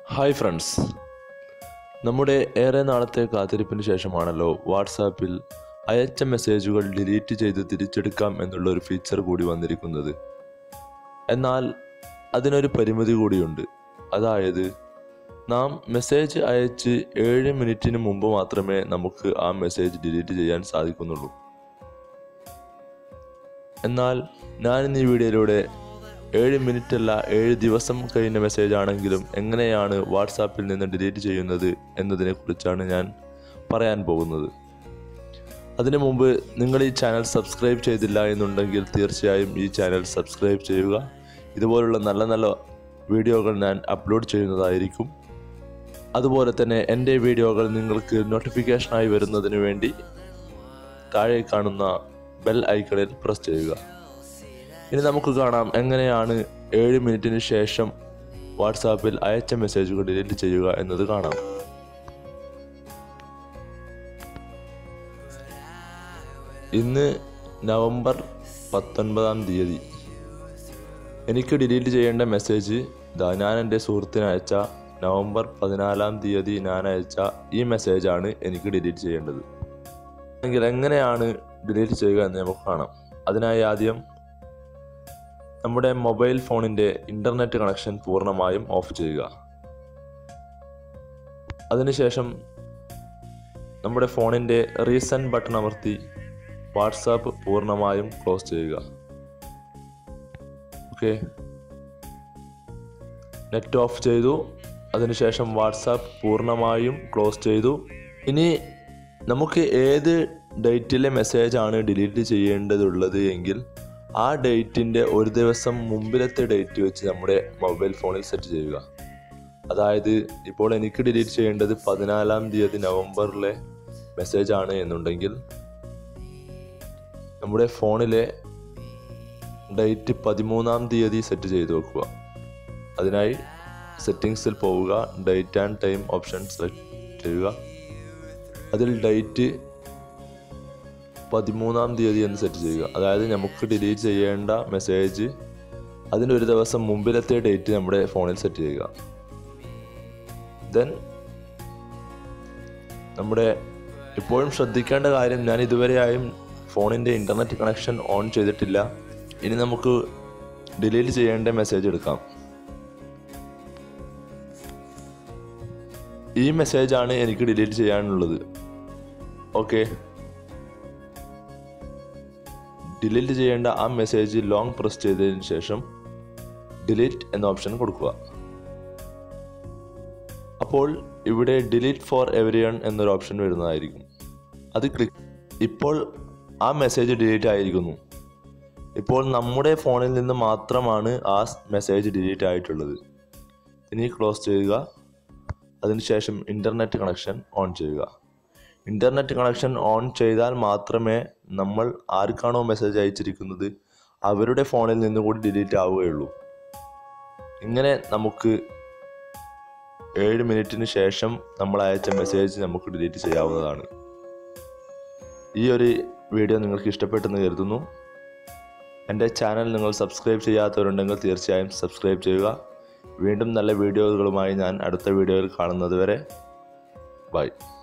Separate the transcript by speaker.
Speaker 1: hi friends നമ്മുടെ ഏറെ നാളത്തെ കാത്തിരിപ്പിന് ശേഷമാണല്ലോ വാട്സാപ്പിൽ അയച്ച മെസ്സേജുകൾ ഡിലീറ്റ് ചെയ്ത് തിരിച്ചെടുക്കാം എന്നുള്ള ഒരു ഫീച്ചർ കൂടി വന്നിരിക്കുന്നത് എന്നാൽ അതിനൊരു പരിമിതി കൂടിയുണ്ട് അതായത് നാം മെസ്സേജ് അയച്ച് ഏഴ് മിനിറ്റിന് മുമ്പ് മാത്രമേ നമുക്ക് ആ മെസ്സേജ് ഡിലീറ്റ് ചെയ്യാൻ സാധിക്കുന്നുള്ളൂ എന്നാൽ ഞാൻ ഇന്ന് ഈ വീഡിയോയിലൂടെ ഏഴ് മിനിറ്റ് അല്ല ഏഴ് ദിവസം കഴിഞ്ഞ മെസ്സേജ് ആണെങ്കിലും എങ്ങനെയാണ് വാട്സാപ്പിൽ നിന്ന് ഡിലീറ്റ് ചെയ്യുന്നത് എന്നതിനെ കുറിച്ചാണ് ഞാൻ പറയാൻ പോകുന്നത് അതിനു മുമ്പ് നിങ്ങൾ ഈ ചാനൽ സബ്സ്ക്രൈബ് ചെയ്തില്ല എന്നുണ്ടെങ്കിൽ തീർച്ചയായും ഈ ചാനൽ സബ്സ്ക്രൈബ് ചെയ്യുക ഇതുപോലുള്ള നല്ല നല്ല വീഡിയോകൾ ഞാൻ അപ്ലോഡ് ചെയ്യുന്നതായിരിക്കും അതുപോലെ തന്നെ എൻ്റെ വീഡിയോകൾ നിങ്ങൾക്ക് നോട്ടിഫിക്കേഷനായി വരുന്നതിന് വേണ്ടി താഴെ കാണുന്ന ബെൽ ഐക്കണിൽ പ്രസ് ചെയ്യുക ഇനി നമുക്ക് കാണാം എങ്ങനെയാണ് ഏഴ് മിനിറ്റിന് ശേഷം വാട്സാപ്പിൽ അയച്ച മെസ്സേജുകൾ ഡിലീറ്റ് ചെയ്യുക എന്നത് കാണാം ഇന്ന് നവംബർ പത്തൊൻപതാം തീയതി എനിക്ക് ഡിലീറ്റ് ചെയ്യേണ്ട മെസ്സേജ് ഇതാ ഞാൻ എൻ്റെ സുഹൃത്തിന് അയച്ച നവംബർ പതിനാലാം തീയതി ഞാൻ അയച്ച ഈ മെസ്സേജാണ് എനിക്ക് ഡിലീറ്റ് ചെയ്യേണ്ടത് എങ്കിൽ എങ്ങനെയാണ് ഡിലീറ്റ് ചെയ്യുക എന്ന് നമുക്ക് കാണാം അതിനായി ആദ്യം നമ്മുടെ മൊബൈൽ ഫോണിൻ്റെ ഇൻ്റർനെറ്റ് കണക്ഷൻ പൂർണ്ണമായും ഓഫ് ചെയ്യുക അതിനുശേഷം നമ്മുടെ ഫോണിൻ്റെ റീസെൻറ്റ് ബട്ടൺ അമർത്തി വാട്സാപ്പ് പൂർണ്ണമായും ക്ലോസ് ചെയ്യുക ഓക്കെ നെറ്റ് ഓഫ് ചെയ്തു അതിനുശേഷം വാട്സാപ്പ് പൂർണ്ണമായും ക്ലോസ് ചെയ്തു ഇനി നമുക്ക് ഏത് ഡേറ്റിലെ മെസ്സേജാണ് ഡിലീറ്റ് ചെയ്യേണ്ടതുള്ളത് എങ്കിൽ ആ ഡേറ്റിൻ്റെ ഒരു ദിവസം മുമ്പിലത്തെ ഡേറ്റ് വെച്ച് നമ്മുടെ മൊബൈൽ ഫോണിൽ സെറ്റ് ചെയ്യുക അതായത് ഇപ്പോൾ എനിക്ക് ഡിലീറ്റ് ചെയ്യേണ്ടത് പതിനാലാം തീയതി നവംബറിലെ മെസ്സേജാണ് എന്നുണ്ടെങ്കിൽ നമ്മുടെ ഫോണിലെ ഡേറ്റ് പതിമൂന്നാം തീയതി സെറ്റ് ചെയ്ത് വെക്കുക അതിനായി സെറ്റിങ്സിൽ പോവുക date and time option select ചെയ്യുക അതിൽ ഡേറ്റ് പതിമൂന്നാം തീയതി എന്ന് സെറ്റ് ചെയ്യുക അതായത് നമുക്ക് ഡിലീറ്റ് ചെയ്യേണ്ട മെസ്സേജ് അതിൻ്റെ ഒരു ദിവസം മുമ്പിലത്തെ ഡേറ്റ് നമ്മുടെ ഫോണിൽ സെറ്റ് ചെയ്യുക ദെൻ നമ്മുടെ ഇപ്പോഴും ശ്രദ്ധിക്കേണ്ട കാര്യം ഞാൻ ഇതുവരെയായും ഫോണിൻ്റെ ഇൻ്റർനെറ്റ് കണക്ഷൻ ഓൺ ചെയ്തിട്ടില്ല ഇനി നമുക്ക് ഡിലീറ്റ് ചെയ്യേണ്ട മെസ്സേജ് എടുക്കാം ഈ മെസ്സേജാണ് എനിക്ക് ഡിലീറ്റ് ചെയ്യാനുള്ളത് ഓക്കെ ഡിലീറ്റ് ചെയ്യേണ്ട ആ മെസ്സേജ് ലോങ് പ്രസ് ചെയ്തതിന് ശേഷം ഡിലീറ്റ് എന്ന ഓപ്ഷൻ കൊടുക്കുക അപ്പോൾ ഇവിടെ ഡിലീറ്റ് ഫോർ എവരി വൺ എന്നൊരു ഓപ്ഷൻ വരുന്നതായിരിക്കും അത് ക്ലിക്ക് ഇപ്പോൾ ആ മെസ്സേജ് ഡിലീറ്റ് ആയിരിക്കുന്നു ഇപ്പോൾ നമ്മുടെ ഫോണിൽ നിന്ന് മാത്രമാണ് ആ മെസ്സേജ് ഡിലീറ്റ് ആയിട്ടുള്ളത് ഇനി ക്ലോസ് ചെയ്യുക അതിനുശേഷം ഇൻ്റർനെറ്റ് കണക്ഷൻ ഓൺ ചെയ്യുക ഇൻ്റർനെറ്റ് കണക്ഷൻ ഓൺ ചെയ്താൽ മാത്രമേ നമ്മൾ ആർക്കാണോ മെസ്സേജ് അയച്ചിരിക്കുന്നത് അവരുടെ ഫോണിൽ നിന്ന് കൂടി ഡിലീറ്റ് ആവുകയുള്ളൂ ഇങ്ങനെ നമുക്ക് ഏഴ് മിനിറ്റിന് ശേഷം നമ്മൾ അയച്ച മെസ്സേജ് നമുക്ക് ഡിലീറ്റ് ചെയ്യാവുന്നതാണ് ഈ ഒരു വീഡിയോ നിങ്ങൾക്ക് ഇഷ്ടപ്പെട്ടെന്ന് കരുതുന്നു എൻ്റെ ചാനൽ നിങ്ങൾ സബ്സ്ക്രൈബ് ചെയ്യാത്തവരുണ്ടെങ്കിൽ തീർച്ചയായും സബ്സ്ക്രൈബ് ചെയ്യുക വീണ്ടും നല്ല വീഡിയോകളുമായി ഞാൻ അടുത്ത വീഡിയോയിൽ കാണുന്നത് വരെ ബൈ